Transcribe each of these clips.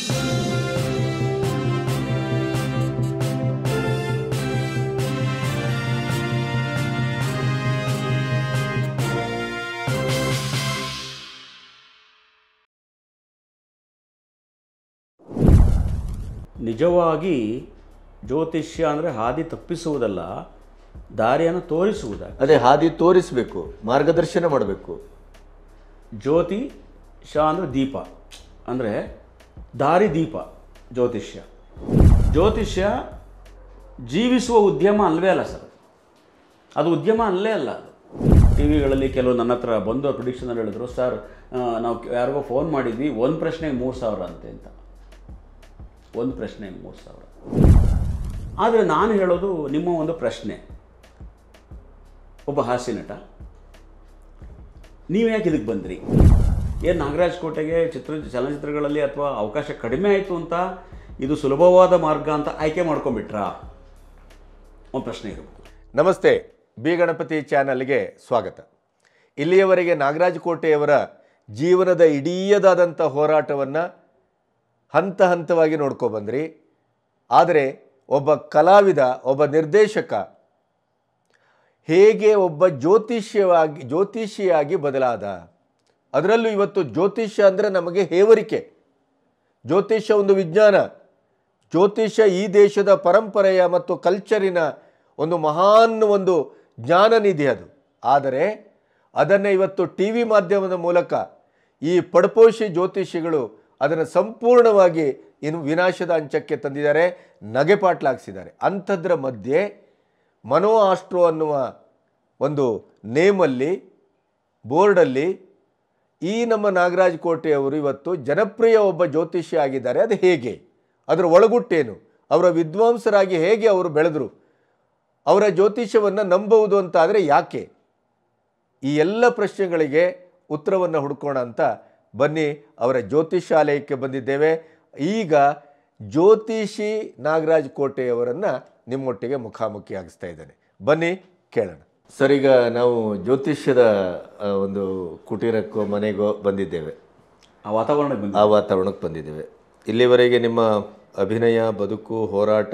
ನಿಜವಾಗಿ ಜ್ಯೋತಿಷ್ಯ ಅಂದರೆ ಹಾದಿ ತಪ್ಪಿಸುವುದಲ್ಲ ದಾರಿಯನ್ನು ತೋರಿಸುವುದಾಗಿ ಅದೇ ಹಾದಿ ತೋರಿಸಬೇಕು ಮಾರ್ಗದರ್ಶನ ಮಾಡಬೇಕು ಜ್ಯೋತಿ ಶ ಅಂದರೆ ದೀಪ ಅಂದರೆ ದಾರಿ ದೀಪ ಜ್ಯೋತಿಷ್ಯ ಜ್ಯೋತಿಷ್ಯ ಜೀವಿಸುವ ಉದ್ಯಮ ಅಲ್ವೇ ಅಲ್ಲ ಸರ್ ಅದು ಉದ್ಯಮ ಅಲ್ಲೇ ಅಲ್ಲ ಅದು ಟಿ ವಿಗಳಲ್ಲಿ ಕೆಲವು ನನ್ನ ಹತ್ರ ಬಂದು ಪ್ರಿಡಿಕ್ಷನಲ್ಲಿ ಹೇಳಿದ್ರು ಸರ್ ಆ, ನಾವು ಯಾರಿಗೋ ಫೋನ್ ಮಾಡಿದ್ವಿ ಒಂದು ಪ್ರಶ್ನೆಗೆ ಮೂರು ಸಾವಿರ ಅಂತೆ ಅಂತ ಒಂದು ಪ್ರಶ್ನೆಗೆ ಮೂರು ಸಾವಿರ ಆದರೆ ನಾನು ಹೇಳೋದು ನಿಮ್ಮ ಒಂದು ಪ್ರಶ್ನೆ ಒಬ್ಬ ಹಾಸ್ಯ ನಟ ನೀವು ಯಾಕೆ ಇದಕ್ಕೆ ಬಂದ್ರಿ ಏನು ನಾಗರಾಜ್ ಕೋಟೆಗೆ ಚಿತ್ರ ಚಲನಚಿತ್ರಗಳಲ್ಲಿ ಅಥವಾ ಅವಕಾಶ ಕಡಿಮೆ ಆಯಿತು ಅಂತ ಇದು ಸುಲಭವಾದ ಮಾರ್ಗ ಅಂತ ಆಯ್ಕೆ ಮಾಡ್ಕೊಂಬಿಟ್ರಾ ಒಂದು ಪ್ರಶ್ನೆ ಇರಬಹುದು ನಮಸ್ತೆ ಬಿ ಗಣಪತಿ ಚಾನಲ್ಗೆ ಸ್ವಾಗತ ಇಲ್ಲಿಯವರೆಗೆ ನಾಗರಾಜ್ ಕೋಟೆಯವರ ಜೀವನದ ಇಡೀಯದಾದಂಥ ಹೋರಾಟವನ್ನು ಹಂತ ಹಂತವಾಗಿ ನೋಡ್ಕೊಬಂದ್ರಿ ಆದರೆ ಒಬ್ಬ ಕಲಾವಿದ ಒಬ್ಬ ನಿರ್ದೇಶಕ ಹೇಗೆ ಒಬ್ಬ ಜ್ಯೋತಿಷ್ಯವಾಗಿ ಜ್ಯೋತಿಷಿಯಾಗಿ ಬದಲಾದ ಅದರಲ್ಲೂ ಇವತ್ತು ಜ್ಯೋತಿಷ್ಯ ಅಂದರೆ ನಮಗೆ ಹೇವರಿಕೆ ಜ್ಯೋತಿಷ್ಯ ಒಂದು ವಿಜ್ಞಾನ ಜ್ಯೋತಿಷ್ಯ ಈ ದೇಶದ ಪರಂಪರೆಯ ಮತ್ತು ಕಲ್ಚರಿನ ಒಂದು ಮಹಾನ್ ಒಂದು ಜ್ಞಾನ ನಿಧಿ ಅದು ಆದರೆ ಅದನ್ನು ಇವತ್ತು ಟಿ ವಿ ಮಾಧ್ಯಮದ ಮೂಲಕ ಈ ಪಡಪೋಷಿ ಜ್ಯೋತಿಷಿಗಳು ಅದನ್ನು ಸಂಪೂರ್ಣವಾಗಿ ಇನ್ನು ವಿನಾಶದ ಅಂಚಕ್ಕೆ ತಂದಿದ್ದಾರೆ ನಗೆಪಾಟ್ಲಾಗಿಸಿದ್ದಾರೆ ಅಂಥದ್ರ ಮಧ್ಯೆ ಮನೋ ಆಸ್ಟ್ರೋ ಅನ್ನುವ ಒಂದು ನೇಮಲ್ಲಿ ಬೋರ್ಡಲ್ಲಿ ಈ ನಮ್ಮ ನಾಗರಾಜ್ ಕೋಟೆಯವರು ಇವತ್ತು ಜನಪ್ರಿಯ ಒಬ್ಬ ಜ್ಯೋತಿಷಿ ಆಗಿದ್ದಾರೆ ಅದು ಹೇಗೆ ಅದರ ಒಳಗುಟ್ಟೇನು ಅವರ ವಿದ್ವಾಂಸರಾಗಿ ಹೇಗೆ ಅವರು ಬೆಳೆದರು ಅವರ ಜ್ಯೋತಿಷ್ಯವನ್ನು ನಂಬುವುದು ಅಂತ ಆದರೆ ಯಾಕೆ ಈ ಎಲ್ಲ ಪ್ರಶ್ನೆಗಳಿಗೆ ಉತ್ತರವನ್ನು ಹುಡ್ಕೋಣ ಅಂತ ಬನ್ನಿ ಅವರ ಜ್ಯೋತಿಷಾಲಯಕ್ಕೆ ಬಂದಿದ್ದೇವೆ ಈಗ ಜ್ಯೋತಿಷಿ ನಾಗರಾಜ್ ಕೋಟೆಯವರನ್ನು ನಿಮ್ಮೊಟ್ಟಿಗೆ ಮುಖಾಮುಖಿ ಆಗಿಸ್ತಾ ಇದ್ದೇನೆ ಬನ್ನಿ ಕೇಳೋಣ ಸರ್ ಈಗ ನಾವು ಜ್ಯೋತಿಷ್ಯದ ಆ, ಒಂದು ಕುಟೀರಕ್ಕೋ ಮನೆಗೋ ಬಂದಿದ್ದೇವೆ ಆ ವಾತಾವರಣಕ್ಕೆ ಬಂದು ಆ ವಾತಾವರಣಕ್ಕೆ ಬಂದಿದ್ದೇವೆ ಇಲ್ಲಿವರೆಗೆ ನಿಮ್ಮ ಅಭಿನಯ ಬದುಕು ಹೋರಾಟ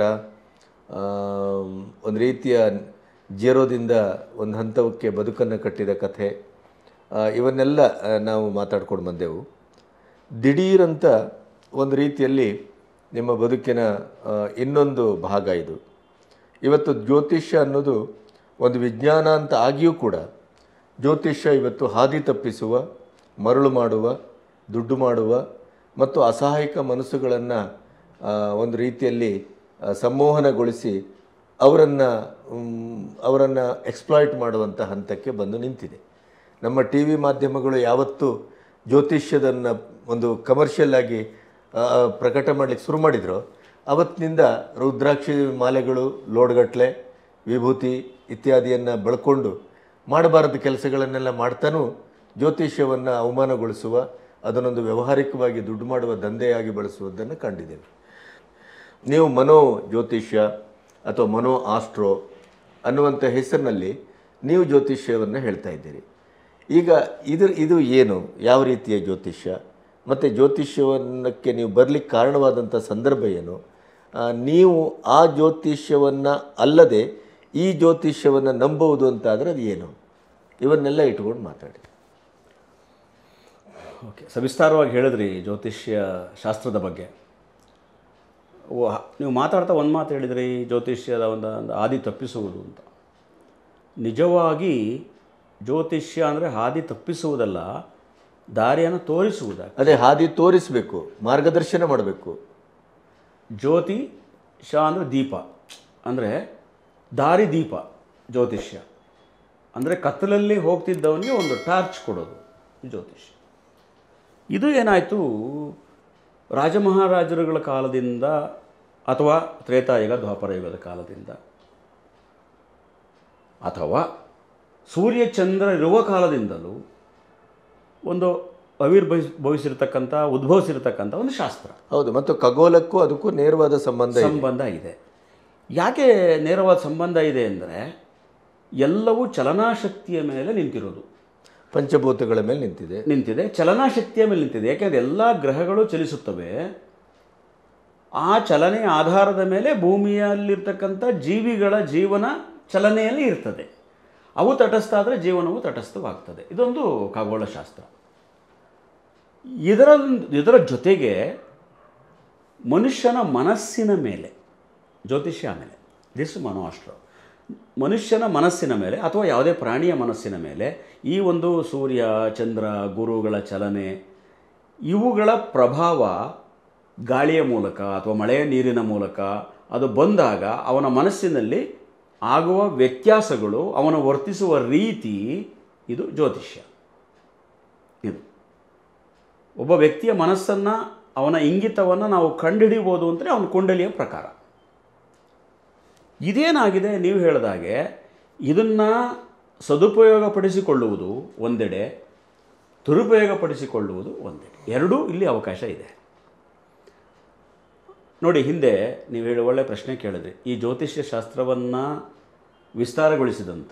ಆಮ್, ಒಂದು ರೀತಿಯ ಜೀರೋದಿಂದ ಒಂದು ಹಂತಕ್ಕೆ ಬದುಕನ್ನು ಕಟ್ಟಿದ ಕಥೆ ಆ, ಇವನ್ನೆಲ್ಲ ಆ, ನಾವು ಮಾತಾಡ್ಕೊಂಡು ಬಂದೆವು ದಿಢೀರಂತ ಒಂದು ರೀತಿಯಲ್ಲಿ ನಿಮ್ಮ ಬದುಕಿನ ಆ, ಇನ್ನೊಂದು ಭಾಗ ಇದು ಇವತ್ತು ಜ್ಯೋತಿಷ್ಯ ಅನ್ನೋದು ಒಂದು ವಿಜ್ಞಾನ ಅಂತ ಆಗಿಯೂ ಕೂಡ ಜ್ಯೋತಿಷ್ಯ ಇವತ್ತು ಹಾದಿ ತಪ್ಪಿಸುವ ಮರಳು ಮಾಡುವ ದುಡ್ಡು ಮಾಡುವ ಮತ್ತು ಅಸಹಾಯಕ ಮನಸ್ಸುಗಳನ್ನು ಒಂದು ರೀತಿಯಲ್ಲಿ ಆ, ಸಂಮೋಹನಗೊಳಿಸಿ ಅವರನ್ನು ಅವರನ್ನು ಎಕ್ಸ್ಪ್ಲಾಯ್ಟ್ ಮಾಡುವಂಥ ಹಂತಕ್ಕೆ ಬಂದು ನಿಂತಿದೆ ನಮ್ಮ ಟಿ ವಿ ಮಾಧ್ಯಮಗಳು ಯಾವತ್ತು ಜ್ಯೋತಿಷ್ಯದನ್ನು ಒಂದು ಕಮರ್ಷಿಯಲ್ ಆಗಿ ಆ, ಪ್ರಕಟ ಮಾಡಲಿಕ್ಕೆ ಶುರು ಮಾಡಿದ್ರು ಅವತ್ತಿನಿಂದ ರುದ್ರಾಕ್ಷಿ ಮಾಲೆಗಳು ಲೋಡ್ಗಟ್ಲೆ ವಿಭೂತಿ ಇತ್ಯಾದಿಯನ್ನು ಬಳಕೊಂಡು ಮಾಡಬಾರದ ಕೆಲಸಗಳನ್ನೆಲ್ಲ ಮಾಡ್ತಾನೂ ಜ್ಯೋತಿಷ್ಯವನ್ನು ಅವಮಾನಗೊಳಿಸುವ ಅದನ್ನೊಂದು ವ್ಯಾವಹಾರಿಕವಾಗಿ ದುಡ್ಡು ಮಾಡುವ ದಂಧೆಯಾಗಿ ಬಳಸುವುದನ್ನು ಕಂಡಿದ್ದೇವೆ ನೀವು ಮನೋ ಜ್ಯೋತಿಷ್ಯ ಅಥವಾ ಮನೋ ಆಸ್ಟ್ರೋ ಅನ್ನುವಂಥ ಹೆಸರಿನಲ್ಲಿ ನೀವು ಜ್ಯೋತಿಷ್ಯವನ್ನು ಹೇಳ್ತಾ ಇದ್ದೀರಿ ಈಗ ಇದ್ರ ಇದು ಏನು ಯಾವ ರೀತಿಯ ಜ್ಯೋತಿಷ್ಯ ಮತ್ತು ಜ್ಯೋತಿಷ್ಯವನ್ನಕ್ಕೆ ನೀವು ಬರಲಿಕ್ಕೆ ಕಾರಣವಾದಂಥ ಸಂದರ್ಭ ಏನು ಆ, ನೀವು ಆ ಜ್ಯೋತಿಷ್ಯವನ್ನು ಅಲ್ಲದೆ ಈ ಜ್ಯೋತಿಷ್ಯವನ್ನು ನಂಬುವುದು ಅಂತಾದರೆ ಅದು ಏನು ಇವನ್ನೆಲ್ಲ ಇಟ್ಕೊಂಡು ಮಾತಾಡಿ ಓಕೆ ಸವಿಸ್ತಾರವಾಗಿ ಹೇಳಿದ್ರಿ ಜ್ಯೋತಿಷ್ಯ ಶಾಸ್ತ್ರದ ಬಗ್ಗೆ ಓ ಹ- ನೀವು ಮಾತಾಡ್ತಾ ಒಂದು ಮಾತು ಹೇಳಿದ್ರಿ ಜ್ಯೋತಿಷ್ಯದ ಒಂದು ಒಂದು ಹಾದಿ ತಪ್ಪಿಸುವುದು ಅಂತ ನಿಜವಾಗಿ ಜ್ಯೋತಿಷ್ಯ ಅಂದರೆ ಹಾದಿ ತಪ್ಪಿಸುವುದಲ್ಲ ದಾರಿಯನ್ನು ತೋರಿಸುವುದಾಗಿ ಅದೇ ಹಾದಿ ತೋರಿಸಬೇಕು ಮಾರ್ಗದರ್ಶನ ಮಾಡಬೇಕು ಜ್ಯೋತಿ ಶ ಅಂದರೆ ದೀಪ ಅಂದರೆ ದಾರಿ ದೀಪ ಜ್ಯೋತಿಷ್ಯ ಅಂದರೆ ಕತ್ತಲಲ್ಲಿ ಹೋಗ್ತಿದ್ದವನಿಗೆ ಒಂದು ಟಾರ್ಚ್ ಕೊಡೋದು ಜ್ಯೋತಿಷ್ಯ ಇದು ಏನಾಯಿತು ರಾಜಮಹಾರಾಜರುಗಳ ಕಾಲದಿಂದ ಅಥವಾ ತ್ರೇತಾಯುಗ ದ್ವಾಪರಯುಗದ ಕಾಲದಿಂದ ಅಥವಾ ಸೂರ್ಯಚಂದ್ರ ಇರುವ ಕಾಲದಿಂದಲೂ ಒಂದು ಅವಿರ್ಭವಿಸ್ ಭವಿಸಿರ್ತಕ್ಕಂಥ ಉದ್ಭವಿಸಿರ್ತಕ್ಕಂಥ ಒಂದು ಶಾಸ್ತ್ರ ಹೌದು ಮತ್ತು ಖಗೋಳಕ್ಕೂ ಅದಕ್ಕೂ ನೇರವಾದ ಸಂಬಂಧ ಇದೆ ಸಂಬಂಧ ಇದೆ ಯಾಕೆ ನೇರವಾದ ಸಂಬಂಧ ಇದೆ ಅಂದರೆ ಎಲ್ಲವೂ ಚಲನಾಶಕ್ತಿಯ ಮೇಲೆ ನಿಂತಿರೋದು ಪಂಚಭೂತಗಳ ಮೇಲೆ ನಿಂತಿದೆ ನಿಂತಿದೆ ಚಲನಾಶಕ್ತಿಯ ಮೇಲೆ ನಿಂತಿದೆ ಯಾಕೆಂದರೆ ಎಲ್ಲ ಗ್ರಹಗಳು ಚಲಿಸುತ್ತವೆ ಆ ಚಲನೆಯ ಆಧಾರದ ಮೇಲೆ ಭೂಮಿಯಲ್ಲಿರ್ತಕ್ಕಂಥ ಜೀವಿಗಳ ಜೀವನ ಚಲನೆಯಲ್ಲಿ ಇರ್ತದೆ ಅವು ತಟಸ್ಥ ಆದರೆ ಜೀವನವು ತಟಸ್ಥವಾಗ್ತದೆ ಇದೊಂದು ಖಗೋಳಶಾಸ್ತ್ರ ಇದರ ಇದರ ಜೊತೆಗೆ ಮನುಷ್ಯನ ಮನಸ್ಸಿನ ಮೇಲೆ ಜ್ಯೋತಿಷ್ಯ ಮೇಲೆ ದಿಸ್ ಮನೋಅಷ್ಟ್ರ ಮನುಷ್ಯನ ಮನಸ್ಸಿನ ಮೇಲೆ ಅಥವಾ ಯಾವುದೇ ಪ್ರಾಣಿಯ ಮನಸ್ಸಿನ ಮೇಲೆ ಈ ಒಂದು ಸೂರ್ಯ ಚಂದ್ರ ಗುರುಗಳ ಚಲನೆ ಇವುಗಳ ಪ್ರಭಾವ ಗಾಳಿಯ ಮೂಲಕ ಅಥವಾ ಮಳೆಯ ನೀರಿನ ಮೂಲಕ ಅದು ಬಂದಾಗ ಅವನ ಮನಸ್ಸಿನಲ್ಲಿ ಆಗುವ ವ್ಯತ್ಯಾಸಗಳು ಅವನ ವರ್ತಿಸುವ ರೀತಿ ಇದು ಜ್ಯೋತಿಷ್ಯ ಇದು ಒಬ್ಬ ವ್ಯಕ್ತಿಯ ಮನಸ್ಸನ್ನು ಅವನ ಇಂಗಿತವನ್ನು ನಾವು ಕಂಡುಹಿಡಿಬೋದು ಅಂದರೆ ಅವನ ಕುಂಡಲಿಯ ಪ್ರಕಾರ ಇದೇನಾಗಿದೆ ನೀವು ಹೇಳಿದಾಗೆ ಇದನ್ನು ಸದುಪಯೋಗಪಡಿಸಿಕೊಳ್ಳುವುದು ಒಂದೆಡೆ ದುರುಪಯೋಗಪಡಿಸಿಕೊಳ್ಳುವುದು ಒಂದೆಡೆ ಎರಡೂ ಇಲ್ಲಿ ಅವಕಾಶ ಇದೆ ನೋಡಿ ಹಿಂದೆ ನೀವು ಹೇಳಿ ಒಳ್ಳೆ ಪ್ರಶ್ನೆ ಕೇಳಿದ್ರಿ ಈ ಜ್ಯೋತಿಷ್ಯ ಶಾಸ್ತ್ರವನ್ನು ವಿಸ್ತಾರಗೊಳಿಸಿದಂಥ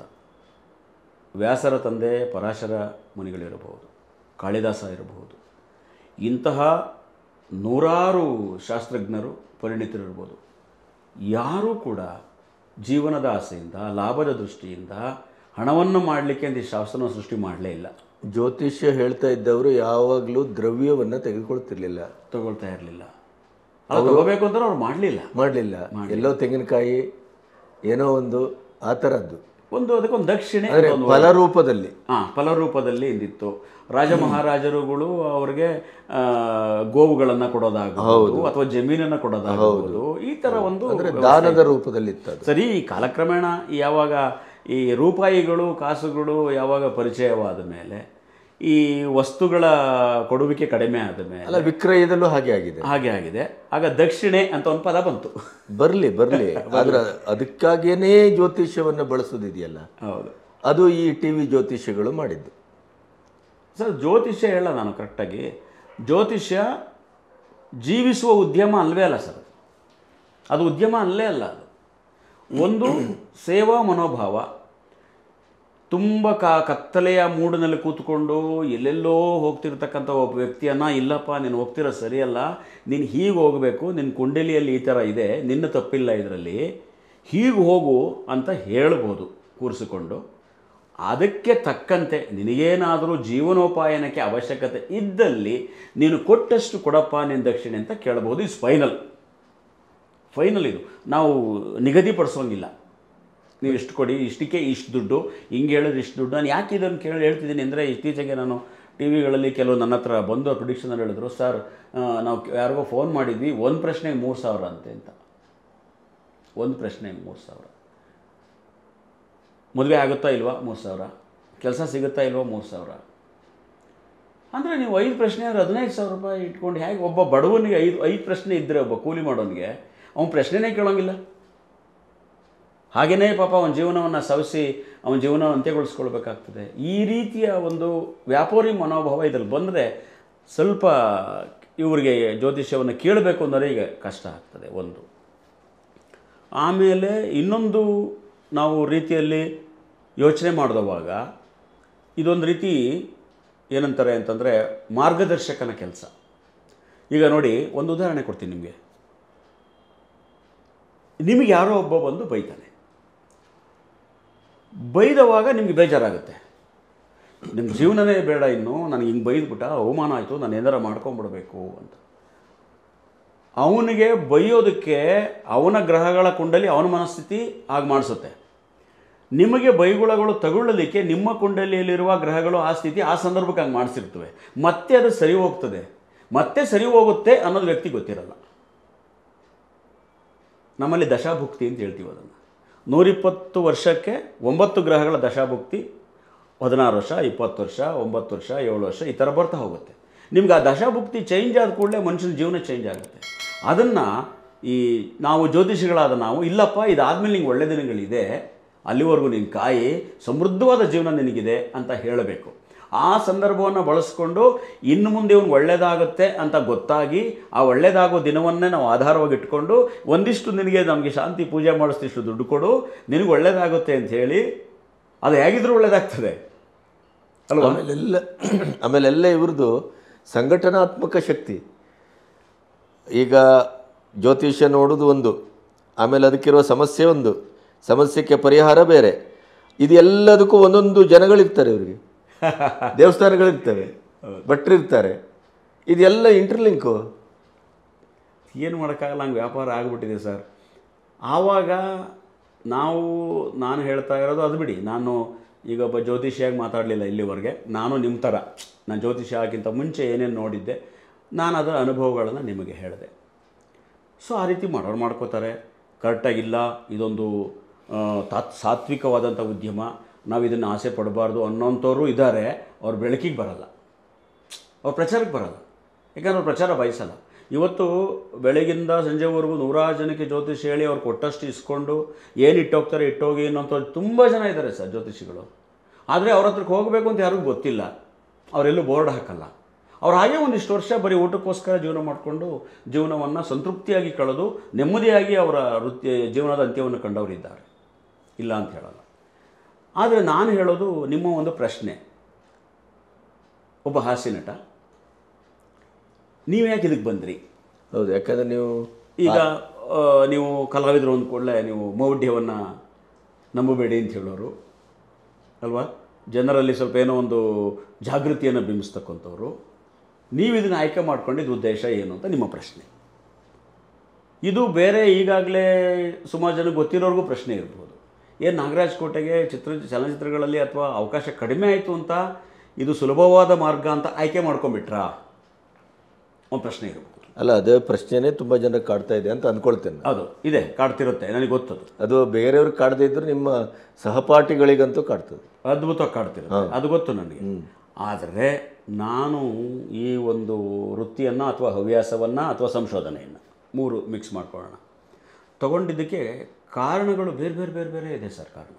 ವ್ಯಾಸರ ತಂದೆ ಪರಾಶರ ಮುನಿಗಳಿರಬಹುದು ಕಾಳಿದಾಸ ಇರಬಹುದು ಇಂತಹ ನೂರಾರು ಶಾಸ್ತ್ರಜ್ಞರು ಪರಿಣಿತರಿರ್ಬೋದು ಯಾರೂ ಕೂಡ ಜೀವನದ ಆಸೆಯಿಂದ ಲಾಭದ ದೃಷ್ಟಿಯಿಂದ ಹಣವನ್ನು ಮಾಡಲಿಕ್ಕೆ ಅಂತ ಈ ಶಾಸ್ತ್ರನ ಸೃಷ್ಟಿ ಮಾಡಲೇ ಇಲ್ಲ ಜ್ಯೋತಿಷ್ಯ ಹೇಳ್ತಾ ಇದ್ದವರು ಯಾವಾಗಲೂ ದ್ರವ್ಯವನ್ನು ತೆಗೆದುಕೊಳ್ತಿರ್ಲಿಲ್ಲ ತಗೊಳ್ತಾ ಇರಲಿಲ್ಲ ಅದು ತಗೋಬೇಕು ಅಂತ ಅವ್ರು ಮಾಡಲಿಲ್ಲ ಮಾಡಲಿಲ್ಲ ಎಲ್ಲೋ ತೆಂಗಿನಕಾಯಿ ಏನೋ ಒಂದು ಆ ಥರದ್ದು ಒಂದು ಅದಕ್ಕೊಂದು ದಕ್ಷಿಣೆ ಅಂದರೆ ಫಲರೂಪದಲ್ಲಿ ಹಾಂ ಫಲರೂಪದಲ್ಲಿ ಇದ್ದಿತ್ತು ರಾಜ ಮಹಾರಾಜರುಗಳು ಅವ್ರಿಗೆ ಆ, ಗೋವುಗಳನ್ನು ಕೊಡೋದಾಗಬಹುದು ಅಥವಾ ಜಮೀನನ್ನು ಕೊಡೋದಾಗಬಹುದು ಈ ಥರ ಒಂದು ಅಂದರೆ ದಾನದ ರೂಪದಲ್ಲಿ ಇತ್ತದು ಸರಿ ಈ ಕಾಲಕ್ರಮೇಣ ಯಾವಾಗ ಈ ರೂಪಾಯಿಗಳು ಕಾಸುಗಳು ಯಾವಾಗ ಪರಿಚಯವಾದ ಮೇಲೆ ಈ ವಸ್ತುಗಳ ಕೊಡುವಿಕೆ ಕಡಿಮೆ ಆದ ಮೇಲೆ ಅಲ್ಲ ವಿಕ್ರಯದಲ್ಲೂ ಹಾಗೆ ಆಗಿದೆ ಹಾಗೆ ಆಗಿದೆ ಆಗ ದಕ್ಷಿಣೆ ಅಂತ ಒಂದು ಪದ ಬಂತು ಬರಲಿ ಬರಲಿ ಆದ್ರೆ ಅದಕ್ಕಾಗಿಯೇ ಜ್ಯೋತಿಷ್ಯವನ್ನು ಬಳಸೋದಿದೆಯಲ್ಲ ಹೌದು ಅದು ಈ ಟಿ ವಿ ಜ್ಯೋತಿಷ್ಯಗಳು ಮಾಡಿದ್ದು ಸರ್ ಜ್ಯೋತಿಷ್ಯ ಹೇಳ ನಾನು ಕರೆಕ್ಟಾಗಿ ಜ್ಯೋತಿಷ್ಯ ಜೀವಿಸುವ ಉದ್ಯಮ ಅಲ್ವೇ ಅಲ್ಲ ಸರ್ ಅದು ಉದ್ಯಮ ಅಲ್ಲೇ ಅಲ್ಲ ಅದು ಒಂದು ಸೇವಾ ಮನೋಭಾವ ತುಂಬ ಕ ಕತ್ತಲೆಯ ಮೂಡಿನಲ್ಲಿ ಕೂತ್ಕೊಂಡು ಎಲ್ಲೆಲ್ಲೋ ಹೋಗ್ತಿರ್ತಕ್ಕಂಥ ಒಬ್ಬ ವ್ಯಕ್ತಿಯನ್ನು ಇಲ್ಲಪ್ಪ ನೀನು ಹೋಗ್ತಿರೋ ಸರಿಯಲ್ಲ ನೀನು ಹೀಗೆ ಹೋಗಬೇಕು ನಿನ್ನ ಕುಂಡಲಿಯಲ್ಲಿ ಈ ಥರ ಇದೆ ನಿನ್ನ ತಪ್ಪಿಲ್ಲ ಇದರಲ್ಲಿ ಹೀಗೆ ಹೋಗು ಅಂತ ಹೇಳ್ಬೋದು ಕೂರಿಸಿಕೊಂಡು ಅದಕ್ಕೆ ತಕ್ಕಂತೆ ನಿನಗೇನಾದರೂ ಜೀವನೋಪಾಯನಕ್ಕೆ ಅವಶ್ಯಕತೆ ಇದ್ದಲ್ಲಿ ನೀನು ಕೊಟ್ಟಷ್ಟು ಕೊಡಪ್ಪ ನಿನ್ನ ದಕ್ಷಿಣೆ ಅಂತ ಕೇಳಬಹುದು ಇದು ಫೈನಲ್ ಫೈನಲ್ ಇದು ನಾವು ನಿಗದಿಪಡಿಸೋಂಗಿಲ್ಲ ನೀವು ಇಷ್ಟು ಕೊಡಿ ಇಷ್ಟಕ್ಕೆ ಇಷ್ಟು ದುಡ್ಡು ಹಿಂಗೆ ಹೇಳಿದ್ರೆ ಇಷ್ಟು ದುಡ್ಡು ನಾನು ಯಾಕೆ ಇದನ್ನು ಕೇಳಿ ಹೇಳ್ತಿದ್ದೀನಿ ಅಂದರೆ ಇತ್ತೀಚೆಗೆ ನಾನು ಟಿ ವಿಗಳಲ್ಲಿ ಕೆಲವು ನನ್ನ ಹತ್ರ ಬಂದು ಪ್ರಿಡಿಕ್ಷನಲ್ಲಿ ಹೇಳಿದ್ರು ಸರ್ ಆ, ನಾವು ಯಾರಿಗೋ ಫೋನ್ ಮಾಡಿದ್ವಿ ಒಂದು ಪ್ರಶ್ನೆಗೆ ಮೂರು ಸಾವಿರ ಅಂತೆ ಅಂತ ಒಂದು ಪ್ರಶ್ನೆಗೆ ಮೂರು ಸಾವಿರ ಮದುವೆ ಆಗುತ್ತಾ ಇಲ್ವಾ ಮೂರು ಸಾವಿರ ಕೆಲಸ ಸಿಗುತ್ತಾ ಇಲ್ವಾ ಮೂರು ಸಾವಿರ ಅಂದರೆ ನೀವು ಐದು ಪ್ರಶ್ನೆ ಅಂದರೆ ಹದಿನೈದು ಸಾವಿರ ರೂಪಾಯಿ ಇಟ್ಕೊಂಡು ಹೇಗೆ ಒಬ್ಬ ಬಡವನಿಗೆ ಐದು ಐದು ಪ್ರಶ್ನೆ ಇದ್ದರೆ ಒಬ್ಬ ಕೂಲಿ ಮಾಡೋನಿಗೆ ಅವನ ಪ್ರಶ್ನೆನೇ ಕೇಳೋಂಗಿಲ್ಲ ಹಾಗೆಯೇ ಪಾಪ ಅವನ ಜೀವನವನ್ನು ಸವಿಸಿ ಅವನ ಜೀವನ ಅಂತ್ಯಗೊಳಿಸ್ಕೊಳ್ಬೇಕಾಗ್ತದೆ ಈ ರೀತಿಯ ಒಂದು ವ್ಯಾಪಾರಿ ಮನೋಭಾವ ಇದ್ರಲ್ಲಿ ಬಂದರೆ ಸ್ವಲ್ಪ ಇವರಿಗೆ ಜ್ಯೋತಿಷ್ಯವನ್ನು ಕೇಳಬೇಕು ಅಂದರೆ ಈಗ ಕಷ್ಟ ಆಗ್ತದೆ ಒಂದು ಆಮೇಲೆ ಇನ್ನೊಂದು ನಾವು ರೀತಿಯಲ್ಲಿ ಯೋಚನೆ ಮಾಡಿದವಾಗ ಇದೊಂದು ರೀತಿ ಏನಂತಾರೆ ಅಂತಂದರೆ ಮಾರ್ಗದರ್ಶಕನ ಕೆಲಸ ಈಗ ನೋಡಿ ಒಂದು ಉದಾಹರಣೆ ಕೊಡ್ತೀನಿ ನಿಮಗೆ ನಿಮಗೆ ಯಾರೋ ಒಬ್ಬ ಬಂದು ಬೈತಾನೆ ಬೈದವಾಗ ನಿಮಗೆ ಬೇಜಾರಾಗುತ್ತೆ ನಿಮ್ಮ ಜೀವನನೇ ಬೇಡ ಇನ್ನು ನನಗೆ ಹಿಂಗೆ ಬೈದ್ಬಿಟ್ಟ ಅವಮಾನ ಆಯಿತು ನಾನು ಏನಾರ ಮಾಡ್ಕೊಂಬಿಡ್ಬೇಕು ಅಂತ ಅವನಿಗೆ ಬೈಯೋದಕ್ಕೆ ಅವನ ಗ್ರಹಗಳ ಕುಂಡಲಿ ಅವನ ಮನಸ್ಥಿತಿ ಆಗ ಮಾಡಿಸುತ್ತೆ ನಿಮಗೆ ಬೈಗುಳಗಳು ತಗೊಳ್ಳಲಿಕ್ಕೆ ನಿಮ್ಮ ಕುಂಡಲಿಯಲ್ಲಿರುವ ಗ್ರಹಗಳು ಆ ಸ್ಥಿತಿ ಆ ಸಂದರ್ಭಕ್ಕೆ ಹಂಗೆ ಮಾಡಿಸಿರ್ತವೆ ಮತ್ತೆ ಅದು ಸರಿ ಹೋಗ್ತದೆ ಮತ್ತೆ ಸರಿ ಹೋಗುತ್ತೆ ಅನ್ನೋದು ವ್ಯಕ್ತಿ ಗೊತ್ತಿರಲ್ಲ ನಮ್ಮಲ್ಲಿ ದಶಾಭುಕ್ತಿ ಅಂತ ಹೇಳ್ತೀವಿ ಅದನ್ನು ನೂರಿಪ್ಪತ್ತು ವರ್ಷಕ್ಕೆ ಒಂಬತ್ತು ಗ್ರಹಗಳ ದಶಾಭುಕ್ತಿ ಹದಿನಾರು ವರ್ಷ ಇಪ್ಪತ್ತು ವರ್ಷ ಒಂಬತ್ತು ವರ್ಷ ಏಳು ವರ್ಷ ಈ ಥರ ಬರ್ತಾ ಹೋಗುತ್ತೆ ನಿಮ್ಗೆ ಆ ದಶಾಭುಕ್ತಿ ಚೇಂಜ್ ಆದ ಕೂಡಲೇ ಮನುಷ್ಯನ ಜೀವನ ಚೇಂಜ್ ಆಗುತ್ತೆ ಅದನ್ನು ಈ ನಾವು ಜ್ಯೋತಿಷಿಗಳಾದ ನಾವು ಇಲ್ಲಪ್ಪ ಇದಾದ್ಮೇಲೆ ನಿಂಗೆ ಒಳ್ಳೆ ದಿನಗಳಿದೆ ಅಲ್ಲಿವರೆಗೂ ನೀನು ಕಾಯಿ ಸಮೃದ್ಧವಾದ ಜೀವನ ನಿನಗಿದೆ ಅಂತ ಹೇಳಬೇಕು ಆ ಸಂದರ್ಭವನ್ನು ಬಳಸ್ಕೊಂಡು ಇನ್ನು ಮುಂದೆ ಇವನು ಒಳ್ಳೆಯದಾಗುತ್ತೆ ಅಂತ ಗೊತ್ತಾಗಿ ಆ ಒಳ್ಳೆಯದಾಗೋ ದಿನವನ್ನೇ ನಾವು ಆಧಾರವಾಗಿ ಇಟ್ಕೊಂಡು ಒಂದಿಷ್ಟು ನಿನಗೆ ನಮಗೆ ಶಾಂತಿ ಪೂಜೆ ಮಾಡಿಸ್ತಿಷ್ಟು ದುಡ್ಡು ಕೊಡು ನಿನಗೆ ಒಳ್ಳೆಯದಾಗುತ್ತೆ ಅಂತ ಹೇಳಿ ಅದು ಹೇಗಿದ್ರೂ ಒಳ್ಳೆಯದಾಗ್ತದೆ ಅಲ್ವಾ ಆಮೇಲೆಲ್ಲ ಆಮೇಲೆಲ್ಲ ಇವ್ರದ್ದು ಸಂಘಟನಾತ್ಮಕ ಶಕ್ತಿ ಈಗ ಜ್ಯೋತಿಷ್ಯ ನೋಡೋದು ಒಂದು ಆಮೇಲೆ ಅದಕ್ಕಿರುವ ಸಮಸ್ಯೆ ಒಂದು ಸಮಸ್ಯೆಗೆ ಪರಿಹಾರ ಬೇರೆ ಇದೆಲ್ಲದಕ್ಕೂ ಒಂದೊಂದು ಜನಗಳಿರ್ತಾರೆ ಇವರಿಗೆ ದೇವಸ್ಥಾನಗಳಿರ್ತವೆ ಭಟ್ರಿರ್ತಾರೆ ಇದೆಲ್ಲ ಇಂಟರ್ಲಿಂಕು ಏನು ಮಾಡೋಕ್ಕಾಗಲ್ಲ ಹಂಗೆ ವ್ಯಾಪಾರ ಆಗಿಬಿಟ್ಟಿದೆ ಸರ್ ಆವಾಗ ನಾವು ನಾನು ಹೇಳ್ತಾ ಇರೋದು ಅದು ಬಿಡಿ ನಾನು ಈಗ ಒಬ್ಬ ಜ್ಯೋತಿಷಿಯಾಗಿ ಮಾತಾಡಲಿಲ್ಲ ಇಲ್ಲಿವರೆಗೆ ನಾನು ನಿಮ್ಮ ಥರ ನಾನು ಜ್ಯೋತಿಷಿ ಆಗಿಂತ ಮುಂಚೆ ಏನೇನು ನೋಡಿದ್ದೆ ನಾನು ಅದರ ಅನುಭವಗಳನ್ನು ನಿಮಗೆ ಹೇಳಿದೆ ಸೊ ಆ ರೀತಿ ಮಾಡೋರು ಮಾಡ್ಕೋತಾರೆ ಕರೆಕ್ಟಾಗಿಲ್ಲ ಇದೊಂದು ಆ, ತಾತ್ ಸಾತ್ವಿಕವಾದಂಥ ಉದ್ಯಮ ನಾವು ಇದನ್ನು ಆಸೆ ಪಡಬಾರ್ದು ಅನ್ನೋಂಥವ್ರು ಇದ್ದಾರೆ ಅವ್ರು ಬೆಳಕಿಗೆ ಬರಲ್ಲ ಅವ್ರು ಪ್ರಚಾರಕ್ಕೆ ಬರಲ್ಲ ಯಾಕಂದ್ರೆ ಅವ್ರು ಪ್ರಚಾರ ಬಯಸಲ್ಲ ಇವತ್ತು ಬೆಳಗಿಂದ ಸಂಜೆವರೆಗೂ ನೂರಾರು ಜನಕ್ಕೆ ಜ್ಯೋತಿಷಿ ಹೇಳಿ ಅವ್ರು ಕೊಟ್ಟಷ್ಟು ಇಸ್ಕೊಂಡು ಏನು ಇಟ್ಟೋಗ್ತಾರೆ ಇಟ್ಟೋಗಿ ಅನ್ನೋಂಥವ್ರು ತುಂಬ ಜನ ಇದ್ದಾರೆ ಸರ್ ಜ್ಯೋತಿಷಿಗಳು ಆದರೆ ಅವ್ರ ಹತ್ರಕ್ಕೆ ಹೋಗಬೇಕು ಅಂತ ಯಾರಿಗೂ ಗೊತ್ತಿಲ್ಲ ಅವರೆಲ್ಲೂ ಬೋರ್ಡ್ ಹಾಕಲ್ಲ ಅವ್ರು ಹಾಗೆ ಒಂದಿಷ್ಟು ವರ್ಷ ಬರೀ ಊಟಕ್ಕೋಸ್ಕರ ಜೀವನ ಮಾಡಿಕೊಂಡು ಜೀವನವನ್ನು ಸಂತೃಪ್ತಿಯಾಗಿ ಕಳೆದು ನೆಮ್ಮದಿಯಾಗಿ ಅವರ ವೃತ್ತಿ ಜೀವನದ ಅಂತ್ಯವನ್ನು ಕಂಡವರಿದ್ದಾರೆ ಇಲ್ಲ ಅಂತ ಹೇಳಲ್ಲ ಆದರೆ ನಾನು ಹೇಳೋದು ನಿಮ್ಮ ಒಂದು ಪ್ರಶ್ನೆ ಒಬ್ಬ ಹಾಸ್ಯ ನಟ ನೀವು ಯಾಕೆ ಇದಕ್ಕೆ ಬಂದ್ರಿ ಹೌದು ಯಾಕಂದರೆ ನೀವು ಈಗ ಆ, ನೀವು ಕಲಾವಿದರು ಅಂದ ಕೂಡಲೇ ನೀವು ಮೌಢ್ಯವನ್ನು ನಂಬಬೇಡಿ ಅಂತ ಹೇಳೋರು ಅಲ್ವಾ ಜನರಲ್ಲಿ ಸ್ವಲ್ಪ ಏನೋ ಒಂದು ಜಾಗೃತಿಯನ್ನು ಬಿಂಬಿಸ್ತಕ್ಕಂಥವ್ರು ನೀವು ಇದನ್ನು ಆಯ್ಕೆ ಮಾಡ್ಕೊಂಡಿದ್ದು ಉದ್ದೇಶ ಏನು ಅಂತ ನಿಮ್ಮ ಪ್ರಶ್ನೆ ಇದು ಬೇರೆ ಈಗಾಗಲೇ ಸುಮಾರು ಜನಕ್ಕೆ ಗೊತ್ತಿರೋರ್ಗೂ ಪ್ರಶ್ನೆ ಇರ್ಬೋದು ಏನು ನಾಗರಾಜ್ ಕೋಟೆಗೆ ಚಿತ್ರ ಚಲನಚಿತ್ರಗಳಲ್ಲಿ ಅಥವಾ ಅವಕಾಶ ಕಡಿಮೆ ಆಯಿತು ಅಂತ ಇದು ಸುಲಭವಾದ ಮಾರ್ಗ ಅಂತ ಆಯ್ಕೆ ಮಾಡ್ಕೊಂಬಿಟ್ರಾ ಒಂದು ಪ್ರಶ್ನೆ ಇರ್ಬೋದು ಅಲ್ಲ ಅದೇ ಪ್ರಶ್ನೆನೇ ತುಂಬ ಜನ ಕಾಡ್ತಾ ಇದೆ ಅಂತ ಅಂದ್ಕೊಳ್ತೇನೆ ನಾನು. ಹೌದು ಇದೆ ಕಾಡ್ತಿರುತ್ತೆ ನನಗೆ ಗೊತ್ತದು ಅದು ಬೇರೆಯವ್ರಿಗೆ ಕಾಡದೇ ಇದ್ರೂ ನಿಮ್ಮ ಸಹಪಾಠಿಗಳಿಗಂತೂ ಕಾಡ್ತದೆ ಅದ್ಭುತವಾಗಿ ಕಾಡ್ತಿರುತ್ತೆ ಅದು ಗೊತ್ತು ನನಗೆ ಆದರೆ ನಾನು ಈ ಒಂದು ವೃತ್ತಿಯನ್ನು ಅಥವಾ ಹವ್ಯಾಸವನ್ನು ಅಥವಾ ಸಂಶೋಧನೆಯನ್ನು ಮೂರು ಮಿಕ್ಸ್ ಮಾಡ್ಕೊಳ್ಳೋಣ ತಗೊಂಡಿದ್ದಕ್ಕೆ ಕಾರಣಗಳು ಬೇರೆ ಬೇರೆ ಬೇರೆ ಬೇರೆ ಇದೆ ಸರ್ ಕಾರಣ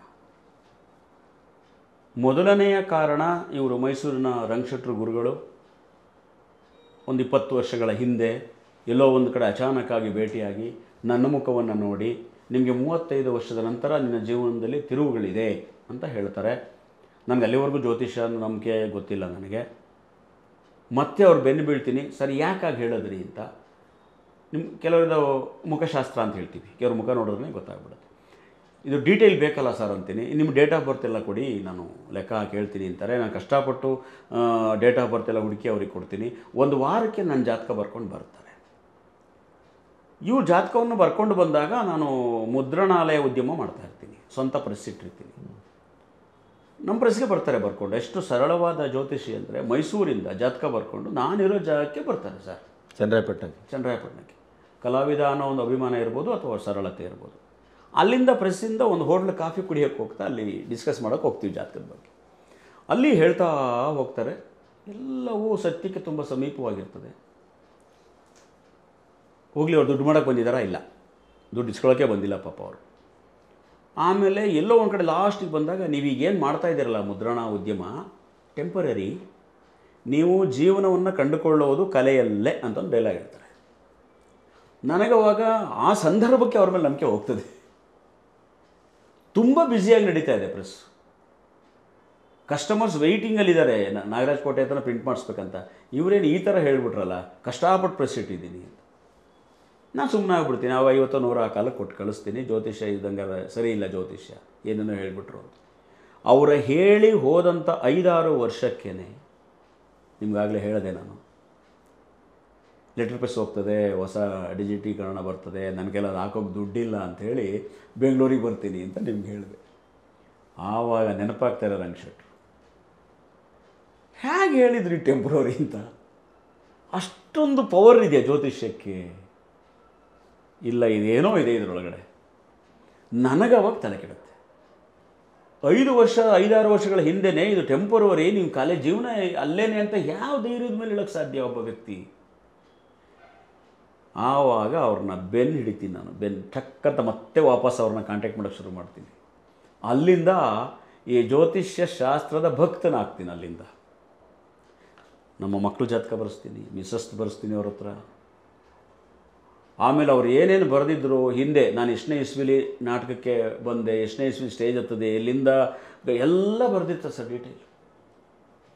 ಮೊದಲನೆಯ ಕಾರಣ ಇವರು ಮೈಸೂರಿನ ರಂಗಶೆಟ್ರು ಗುರುಗಳು ಒಂದು ಇಪ್ಪತ್ತು ವರ್ಷಗಳ ಹಿಂದೆ ಎಲ್ಲೋ ಒಂದು ಕಡೆ ಅಚಾನಕ್ಕಾಗಿ ಭೇಟಿಯಾಗಿ ನನ್ನ ಮುಖವನ್ನು ನೋಡಿ ನಿಮಗೆ ಮೂವತ್ತೈದು ವರ್ಷದ ನಂತರ ನಿನ್ನ ಜೀವನದಲ್ಲಿ ತಿರುವುಗಳಿದೆ ಅಂತ ಹೇಳ್ತಾರೆ ನನಗೆ ಅಲ್ಲಿವರೆಗೂ ಜ್ಯೋತಿಷ ನಂಬಿಕೆ ಗೊತ್ತಿಲ್ಲ ನನಗೆ ಮತ್ತೆ ಅವ್ರು ಬೆನ್ನು ಬೀಳ್ತೀನಿ ಸರಿ ಯಾಕಾಗಿ ಹೇಳಿದ್ರಿ ಅಂತ ನಿಮ್ಮ ಕೆಲವರಿದ ಮುಖಶಾಸ್ತ್ರ ಅಂತ ಹೇಳ್ತೀವಿ ಕೆಲವ್ರ ಮುಖ ನೋಡಿದ್ರೆ ಗೊತ್ತಾಗ್ಬಿಡುತ್ತೆ ಇದು ಡೀಟೇಲ್ ಬೇಕಲ್ಲ ಸರ್ ಅಂತೀನಿ ನಿಮ್ಮ ಡೇಟ್ ಆಫ್ ಬರ್ತ್ ಎಲ್ಲ ಕೊಡಿ ನಾನು ಲೆಕ್ಕ ಹಾಕಿ ಹೇಳ್ತೀನಿ ಅಂತಾರೆ ನಾನು ಕಷ್ಟಪಟ್ಟು ಡೇಟ್ ಆಫ್ ಬರ್ತ್ ಎಲ್ಲ ಹುಡುಕಿ ಅವ್ರಿಗೆ ಕೊಡ್ತೀನಿ ಒಂದು ವಾರಕ್ಕೆ ನನ್ನ ಜಾತಕ ಬರ್ಕೊಂಡು ಬರ್ತಾರೆ ಇವು ಜಾತಕವನ್ನು ಬರ್ಕೊಂಡು ಬಂದಾಗ ನಾನು ಮುದ್ರಣಾಲಯ ಉದ್ಯಮ ಮಾಡ್ತಾ ಇರ್ತೀನಿ ಸ್ವಂತ ಪ್ರೆಸ್ ಇಟ್ಟಿರ್ತೀನಿ ನಮ್ಮ ಪ್ರೆಸ್ಗೆ ಬರ್ತಾರೆ ಬರ್ಕೊಂಡು ಎಷ್ಟು ಸರಳವಾದ ಜ್ಯೋತಿಷಿ ಅಂದರೆ ಮೈಸೂರಿಂದ ಜಾತಕ ಬರ್ಕೊಂಡು ನಾನಿರೋ ಜಾಗಕ್ಕೆ ಬರ್ತಾರೆ ಸರ್ ಚಂದ್ರಾಯಪಟ್ಟಣಕ್ಕೆ ಚನ್ನರಾಯಪಟ್ಟಣಕ್ಕೆ ಕಲಾವಿದ ಅನ್ನೋ ಒಂದು ಅಭಿಮಾನ ಇರ್ಬೋದು ಅಥವಾ ಸರಳತೆ ಇರ್ಬೋದು ಅಲ್ಲಿಂದ ಪ್ರೆಸ್ಸಿಂದ ಒಂದು ಹೋಟ್ಲ್ ಕಾಫಿ ಕುಡಿಯೋಕ್ಕೆ ಹೋಗ್ತಾ ಅಲ್ಲಿ ಡಿಸ್ಕಸ್ ಮಾಡೋಕ್ಕೆ ಹೋಗ್ತೀವಿ ಜಾತಕದ ಬಗ್ಗೆ ಅಲ್ಲಿ ಹೇಳ್ತಾ ಹೋಗ್ತಾರೆ ಎಲ್ಲವೂ ಸತ್ಯಕ್ಕೆ ತುಂಬ ಸಮೀಪವಾಗಿರ್ತದೆ ಹೋಗಲಿ ಅವ್ರು ದುಡ್ಡು ಮಾಡೋಕ್ಕೆ ಬಂದಿದ್ದಾರಾ ಇಲ್ಲ ದುಡ್ಡು ಇಸ್ಕೊಳ್ಳೋಕ್ಕೆ ಬಂದಿಲ್ಲ ಪಾಪ ಅವರು ಆಮೇಲೆ ಎಲ್ಲೋ ಒಂದು ಕಡೆ ಲಾಸ್ಟಿಗೆ ಬಂದಾಗ ನೀವೀಗ ಏನು ಮಾಡ್ತಾ ಇದ್ದೀರಲ್ಲ ಮುದ್ರಣ ಉದ್ಯಮ ಟೆಂಪರರಿ ನೀವು ಜೀವನವನ್ನು ಕಂಡುಕೊಳ್ಳುವುದು ಕಲೆಯಲ್ಲೇ ಅಂತ ಒಂದು ಡೈಲಾಗ್ ಹೇಳ್ತಾರೆ ನನಗೆ ಅವಾಗ ಆ ಸಂದರ್ಭಕ್ಕೆ ಅವ್ರ ಮೇಲೆ ನಂಬಿಕೆ ಹೋಗ್ತದೆ ತುಂಬ ಬ್ಯುಸಿಯಾಗಿ ನಡೀತಾ ಇದೆ ಪ್ರೆಸ್ ಕಸ್ಟಮರ್ಸ್ ವೆಯ್ಟಿಂಗಲ್ಲಿದ್ದಾರೆ ನಾಗರಾಜ್ ಕೋಟೆ ಹತ್ರ ಪ್ರಿಂಟ್ ಮಾಡಿಸ್ಬೇಕಂತ ಇವರೇನು ಈ ಥರ ಹೇಳ್ಬಿಟ್ರಲ್ಲ ಕಷ್ಟಪಟ್ಟು ಪ್ರೆಸ್ ಇಟ್ಟಿದ್ದೀನಿ ಅಂತ ನಾನು ಸುಮ್ಮನೆ ಆಗ್ಬಿಡ್ತೀನಿ ಅವ ಐವತ್ತು ನೂರ ಆ ಕಾಲಕ್ಕೆ ಕೊಟ್ಟು ಕಳಿಸ್ತೀನಿ ಜ್ಯೋತಿಷ್ಯ ಇದ್ದಂಗೆ ಸರಿ ಇಲ್ಲ ಜ್ಯೋತಿಷ್ಯ ಏನೇನೋ ಹೇಳಿಬಿಟ್ರು ಅಂತ ಅವರ ಹೇಳಿ ಹೋದಂಥ ಐದಾರು ವರ್ಷಕ್ಕೇ ನಿಮ್ಗಾಗಲೇ ಹೇಳಿದೆ ನಾನು ಲೆಟರ್ ಪ್ರೆಸ್ ಹೋಗ್ತದೆ ಹೊಸ ಡಿಜಿಟೀಕರಣ ಬರ್ತದೆ ನನಗೆಲ್ಲ ಅದು ಹಾಕೋಕೆ ದುಡ್ಡಿಲ್ಲ ಅಂಥೇಳಿ ಬೆಂಗಳೂರಿಗೆ ಬರ್ತೀನಿ ಅಂತ ನಿಮ್ಗೆ ಹೇಳಿದೆ ಆವಾಗ ನೆನಪಾಗ್ತಾರೆ ರಂಗಶೆಟ್ರು ಹೇಗೆ ಹೇಳಿದ್ರಿ ಟೆಂಪ್ರವರಿ ಅಂತ ಅಷ್ಟೊಂದು ಪವರ್ ಇದೆಯಾ ಜ್ಯೋತಿಷ್ಯಕ್ಕೆ ಇಲ್ಲ ಇದೇನೋ ಇದೆ ಇದರೊಳಗಡೆ ನನಗೆ ಅವಾಗ ತಲೆ ಕೆಡುತ್ತೆ ಐದು ವರ್ಷ ಐದಾರು ವರ್ಷಗಳ ಹಿಂದೆನೇ ಇದು ಟೆಂಪರವರಿ ನಿಮ್ಮ ಕಾಲೇಜ್ ಜೀವನ ಅಲ್ಲೇನೆ ಅಂತ ಯಾವ ಧೈರ್ಯದ ಮೇಲೆ ಹೇಳಕ್ಕೆ ಸಾಧ್ಯ ಒಬ್ಬ ವ್ಯಕ್ತಿ ಆವಾಗ ಅವ್ರನ್ನ ಬೆನ್ನು ಹಿಡಿತೀನಿ ನಾನು ಬೆನ್ನು ಟಕ್ಕಂತ ಮತ್ತೆ ವಾಪಸ್ ಅವ್ರನ್ನ ಕಾಂಟ್ಯಾಕ್ಟ್ ಮಾಡೋಕ್ಕೆ ಶುರು ಮಾಡ್ತೀನಿ ಅಲ್ಲಿಂದ ಈ ಜ್ಯೋತಿಷ್ಯ ಶಾಸ್ತ್ರದ ಭಕ್ತನಾಗ್ತೀನಿ ಅಲ್ಲಿಂದ ನಮ್ಮ ಮಕ್ಕಳು ಜಾತಕ ಬರೆಸ್ತೀನಿ ಮಿಸಸ್ ಬರೆಸ್ತೀನಿ ಅವ್ರ ಹತ್ರ ಆಮೇಲೆ ಅವ್ರು ಏನೇನು ಬರೆದಿದ್ರು ಹಿಂದೆ ನಾನು ಎಷ್ಟನೇ ಇಸ್ವಿಲಿ ನಾಟಕಕ್ಕೆ ಬಂದೆ ಎಷ್ಟನೇ ಇಸ್ವಿ ಸ್ಟೇಜ್ ಹತ್ತದೆ ಎಲ್ಲಿಂದ ಎಲ್ಲ ಬರೆದಿರ್ತಾರೆ ಸರ್ ಡೀಟೇಲ್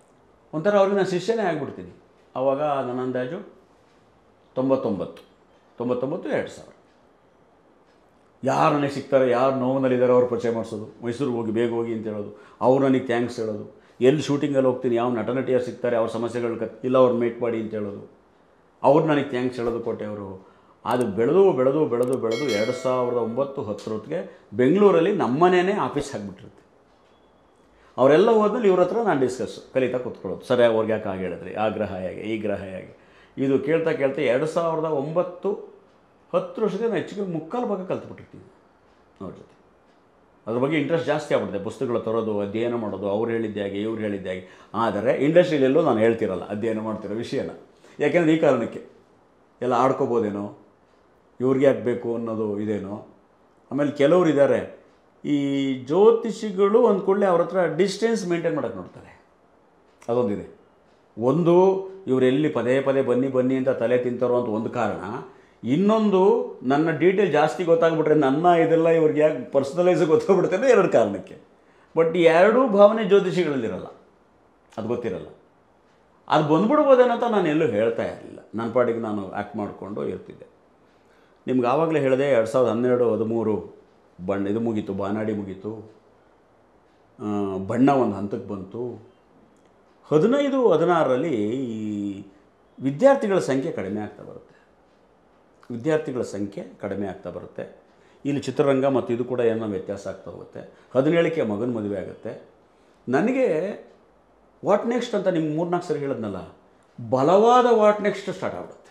ಒಂಥರ ಅವ್ರಿಗೆ ನಾನು ಶಿಷ್ಯನೇ ಆಗಿಬಿಡ್ತೀನಿ ಆವಾಗ ನನ್ನ ಅಂದಾಜು ತೊಂಬತ್ತೊಂಬತ್ತು ತೊಂಬತ್ತೊಂಬತ್ತು ಎರಡು ಸಾವಿರ ಯಾರು ನನಗೆ ಸಿಗ್ತಾರೆ ಯಾರು ನೋವಿನಲ್ಲಿದ್ದಾರೆ ಅವ್ರು ಪರಿಚಯ ಮಾಡಿಸೋದು ಮೈಸೂರಿಗೆ ಹೋಗಿ ಬೇಗ ಹೋಗಿ ಅಂತ ಹೇಳೋದು ಅವ್ರು ನನಗೆ ಥ್ಯಾಂಕ್ಸ್ ಹೇಳೋದು ಎಲ್ಲಿ ಶೂಟಿಂಗಲ್ಲಿ ಹೋಗ್ತೀನಿ ಯಾವ ನಟ ನಟಿಯರು ಸಿಗ್ತಾರೆ ಅವ್ರ ಸಮಸ್ಯೆಗಳು ಕತ್ ಇಲ್ಲ ಅವ್ರು ಮೇಟ್ ಮಾಡಿ ಅಂತ ಹೇಳೋದು ಅವ್ರು ನನಗೆ ಥ್ಯಾಂಕ್ಸ್ ಹೇಳೋದು ಕೋಟೆಯವರು ಅದು ಬೆಳೆದು ಬೆಳೆದು ಬೆಳೆದು ಬೆಳೆದು ಎರಡು ಸಾವಿರದ ಒಂಬತ್ತು ಹತ್ತರೊತ್ತಿಗೆ ಬೆಂಗಳೂರಲ್ಲಿ ನಮ್ಮನೇನೆ ಆಫೀಸ್ ಆಗಿಬಿಟ್ಟಿರುತ್ತೆ ಅವರೆಲ್ಲ ಹೋದ್ಮೇಲೆ ಇವ್ರ ಹತ್ರ ನಾನು ಡಿಸ್ಕಸ್ ಕಲಿತಾ ಕೂತ್ಕೊಳ್ಳೋದು ಸರಿ ಅವ್ರಿಗೆ ಯಾಕೆ ಹಾಗೆ ಹೇಳಿದ್ರಿ ಆ ಗ್ರಹ ಹೇಗೆ ಈ ಗ್ರಹ ಹೇಗೆ ಇದು ಕೇಳ್ತಾ ಕೇಳ್ತಾ ಎರಡು ಸಾವಿರದ ಒಂಬತ್ತು ಹತ್ತು ವರ್ಷಕ್ಕೆ ನಾನು ಹೆಚ್ಚಿಗೆ ಮುಕ್ಕಾಲು ಭಾಗ ಕಲ್ತ್ಬಿಟ್ಟಿರ್ತೀನಿ ಅವ್ರ ಜೊತೆ ಅದ್ರ ಬಗ್ಗೆ ಇಂಟ್ರೆಸ್ಟ್ ಜಾಸ್ತಿ ಆಗ್ಬಿಡುತ್ತೆ ಪುಸ್ತಕಗಳು ತರೋದು ಅಧ್ಯಯನ ಮಾಡೋದು ಅವ್ರು ಹೇಳಿದ್ದೆ ಹಾಗೆ ಇವ್ರು ಹೇಳಿದ್ದೆ ಹಾಗೆ ಆದರೆ ಇಂಡಸ್ಟ್ರಿಯಲ್ಲೆಲ್ಲೂ ನಾನು ಹೇಳ್ತಿರಲ್ಲ ಅಧ್ಯಯನ ಮಾಡ್ತಿರೋ ವಿಷಯನ ಯಾಕೆಂದರೆ ಈ ಕಾರಣಕ್ಕೆ ಎಲ್ಲ ಆಡ್ಕೋಬೋದೇನೋ ಇವ್ರಿಗೆ ಯಾಕೆ ಬೇಕು ಅನ್ನೋದು ಇದೇನೋ ಆಮೇಲೆ ಕೆಲವರು ಇದ್ದಾರೆ ಈ ಜ್ಯೋತಿಷಿಗಳು ಅಂದ್ಕೊಳ್ಳಿ ಅವ್ರ ಹತ್ರ ಡಿಸ್ಟೆನ್ಸ್ ಮೇಂಟೈನ್ ಮಾಡೋಕ್ಕೆ ನೋಡ್ತಾರೆ ಅದೊಂದಿದೆ ಒಂದು ಇವರೆಲ್ಲಿ ಪದೇ ಪದೇ ಬನ್ನಿ ಬನ್ನಿ ಅಂತ ತಲೆ ತಿಂತಾರೋ ಅಂತ ಒಂದು ಕಾರಣ ಇನ್ನೊಂದು ನನ್ನ ಡೀಟೇಲ್ ಜಾಸ್ತಿ ಗೊತ್ತಾಗ್ಬಿಟ್ರೆ ನನ್ನ ಇದೆಲ್ಲ ಇವ್ರಿಗೆ ಯಾಕೆ ಪರ್ಸ್ನಲೈಸ್ ಗೊತ್ತಾಗ್ಬಿಡುತ್ತೆ ಅಂದರೆ ಎರಡು ಕಾರಣಕ್ಕೆ ಬಟ್ ಈ ಎರಡೂ ಭಾವನೆ ಜ್ಯೋತಿಷಿಗಳಲ್ಲಿರಲ್ಲ ಅದು ಗೊತ್ತಿರಲ್ಲ ಅದು ಬಂದ್ಬಿಡ್ಬೋದೇನಂತ ನಾನು ಎಲ್ಲೂ ಹೇಳ್ತಾ ಇರಲಿಲ್ಲ ನನ್ನ ಪಾಟಿಗೆ ನಾನು ಆ್ಯಕ್ಟ್ ಮಾಡಿಕೊಂಡು ಇರ್ತಿದ್ದೆ ನಿಮ್ಗೆ ಆವಾಗಲೇ ಹೇಳಿದೆ ಎರಡು ಸಾವಿರದ ಹನ್ನೆರಡು ಹದಿಮೂರು ಬಣ್ಣ ಇದು ಮುಗೀತು ಬಾನಾಡಿ ಮುಗೀತು ಆ, ಬಣ್ಣ ಒಂದು ಹಂತಕ್ಕೆ ಬಂತು ಹದಿನೈದು ಹದಿನಾರರಲ್ಲಿ ಈ ವಿದ್ಯಾರ್ಥಿಗಳ ಸಂಖ್ಯೆ ಕಡಿಮೆ ಆಗ್ತಾ ಬರುತ್ತೆ ವಿದ್ಯಾರ್ಥಿಗಳ ಸಂಖ್ಯೆ ಕಡಿಮೆ ಆಗ್ತಾ ಬರುತ್ತೆ ಇಲ್ಲಿ ಚಿತ್ರರಂಗ ಮತ್ತು ಇದು ಕೂಡ ಏನೋ ವ್ಯತ್ಯಾಸ ಆಗ್ತಾ ಹೋಗುತ್ತೆ ಹದಿನೇಳಕ್ಕೆ ಮಗನ ಮದುವೆ ಆಗುತ್ತೆ ನನಗೆ ವಾಟ್ ನೆಕ್ಸ್ಟ್ ಅಂತ ನಿಮ್ಗೆ ಮೂರ್ನಾಲ್ಕು ಸರಿ ಹೇಳಿದ್ನಲ್ಲ ಬಲವಾದ ವಾಟ್ ನೆಕ್ಸ್ಟ್ ಸ್ಟಾರ್ಟ್ ಆಗ್ಬಿಡುತ್ತೆ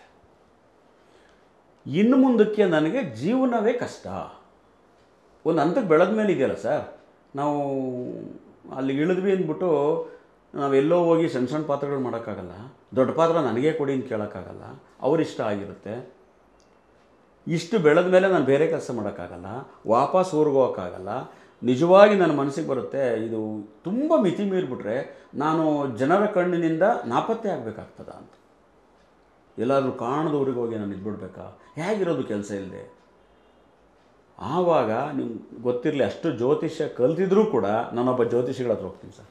ಇನ್ನು ಮುಂದಕ್ಕೆ ನನಗೆ ಜೀವನವೇ ಕಷ್ಟ ಒಂದು ಹಂತಕ್ಕೆ ಬೆಳೆದ ಮೇಲೆ ಇದೆಯಲ್ಲ ಸರ್ ನಾವು ಅಲ್ಲಿ ಇಳಿದ್ವಿ ಅಂದ್ಬಿಟ್ಟು ನಾವೆಲ್ಲೋ ಹೋಗಿ ಸಣ್ಣ ಸಣ್ಣ ಪಾತ್ರಗಳು ಮಾಡೋಕ್ಕಾಗಲ್ಲ ದೊಡ್ಡ ಪಾತ್ರ ನನಗೇ ಕೊಡಿ ಅಂತ ಕೇಳೋಕ್ಕಾಗಲ್ಲ ಅವರಿಷ್ಟ ಆಗಿರುತ್ತೆ ಇಷ್ಟು ಬೆಳೆದ ಮೇಲೆ ನಾನು ಬೇರೆ ಕೆಲಸ ಮಾಡೋಕ್ಕಾಗಲ್ಲ ವಾಪಸ್ ಊರಿಗೆ ಹೋಗೋಕ್ಕಾಗಲ್ಲ ನಿಜವಾಗಿ ನನ್ನ ಮನಸ್ಸಿಗೆ ಬರುತ್ತೆ ಇದು ತುಂಬ ಮಿತಿ ಮೀರಿಬಿಟ್ರೆ ನಾನು ಜನರ ಕಣ್ಣಿನಿಂದ ನಾಪತ್ತೆ ಆಗಬೇಕಾಗ್ತದ ಅಂತ ಎಲ್ಲಾದರೂ ಕಾಣದ ಊರಿಗೆ ಹೋಗಿ ನಾನು ಇದ್ಬಿಡ್ಬೇಕಾ ಹೇಗಿರೋದು ಕೆಲಸ ಇಲ್ಲದೆ ಆವಾಗ ನಿಮ್ಗೆ ಗೊತ್ತಿರಲಿ ಅಷ್ಟು ಜ್ಯೋತಿಷ್ಯ ಕಲ್ತಿದ್ರೂ ಕೂಡ ನಾನೊಬ್ಬ ಜ್ಯೋತಿಷಿಗಳ ಹತ್ರ ಹೋಗ್ತೀನಿ ಸರ್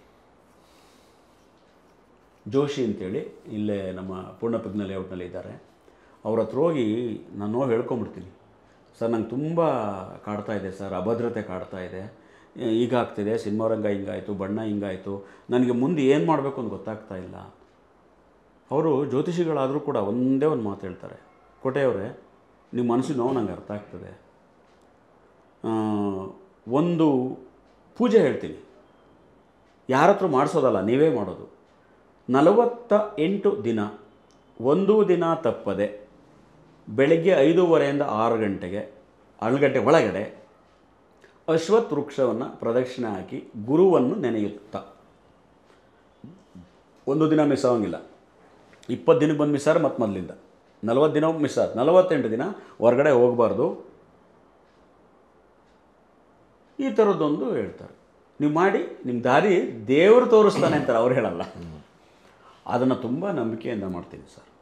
ಜೋಶಿ ಅಂತೇಳಿ ಇಲ್ಲೇ ನಮ್ಮ ಪೂರ್ಣಪ್ರಜ್ಞ ಲೇಔಟ್ನಲ್ಲಿ ಇದ್ದಾರೆ ಅವ್ರ ಹತ್ರ ಹೋಗಿ ನಾನು ಹೋಗಿ ಹೇಳ್ಕೊಂಬಿಡ್ತೀನಿ ಸರ್ ನಂಗೆ ತುಂಬ ಕಾಡ್ತಾ ಇದೆ ಸರ್ ಅಭದ್ರತೆ ಕಾಡ್ತಾ ಇದೆ ಈಗ ಆಗ್ತಿದೆ ಸಿನಿಮಾ ರಂಗ ಹಿಂಗಾಯಿತು ಬಣ್ಣ ಹಿಂಗಾಯಿತು ನನಗೆ ಮುಂದೆ ಏನು ಮಾಡಬೇಕು ಅಂತ ಗೊತ್ತಾಗ್ತಾ ಇಲ್ಲ ಅವರು ಜ್ಯೋತಿಷಿಗಳಾದರೂ ಕೂಡ ಒಂದೇ ಒಂದು ಮಾತು ಹೇಳ್ತಾರೆ ಕೋಟೆಯವರೇ ನಿಮ್ಮ ಮನಸ್ಸಿನ ನೋವು ನಂಗೆ ಅರ್ಥ ಆಗ್ತದೆ ಆ, ಒಂದು ಪೂಜೆ ಹೇಳ್ತೀನಿ ಯಾರ ಹತ್ರ ಮಾಡಿಸೋದಲ್ಲ ನೀವೇ ಮಾಡೋದು ನಲವತ್ತ ಎಂಟು ದಿನ ಒಂದು ದಿನ ತಪ್ಪದೆ ಬೆಳಗ್ಗೆ ಐದೂವರೆಯಿಂದ ಆರು ಗಂಟೆಗೆ ಆರು ಗಂಟೆ ಒಳಗಡೆ ಅಶ್ವತ್ಥ ವೃಕ್ಷವನ್ನು ಪ್ರದಕ್ಷಿಣೆ ಹಾಕಿ ಗುರುವನ್ನು ನೆನೆಯುತ್ತಾ ಒಂದು ದಿನ ಮಿಸ್ ಆಗೋಂಗಿಲ್ಲ ಇಪ್ಪತ್ತು ದಿನಕ್ಕೆ ಬಂದು ಮಿಸ್ ಆದ್ರೆ ಮತ್ತೆ ಮೊದಲಿಂದ ನಲವತ್ತು ದಿನ ಮಿಸ್ ಆದ ನಲವತ್ತೆಂಟು ದಿನ ಹೊರಗಡೆ ಹೋಗಬಾರ್ದು ಈ ಥರದ್ದೊಂದು ಹೇಳ್ತಾರೆ ನೀವು ಮಾಡಿ ನಿಮ್ಮ ದಾರಿ ದೇವರು ತೋರಿಸ್ತಾನೆ ಅಂತಾರೆ ಅವ್ರು ಹೇಳಲ್ಲ ಅದನ್ನು ತುಂಬ ನಂಬಿಕೆಯಿಂದ ಮಾಡ್ತೀನಿ ಸರ್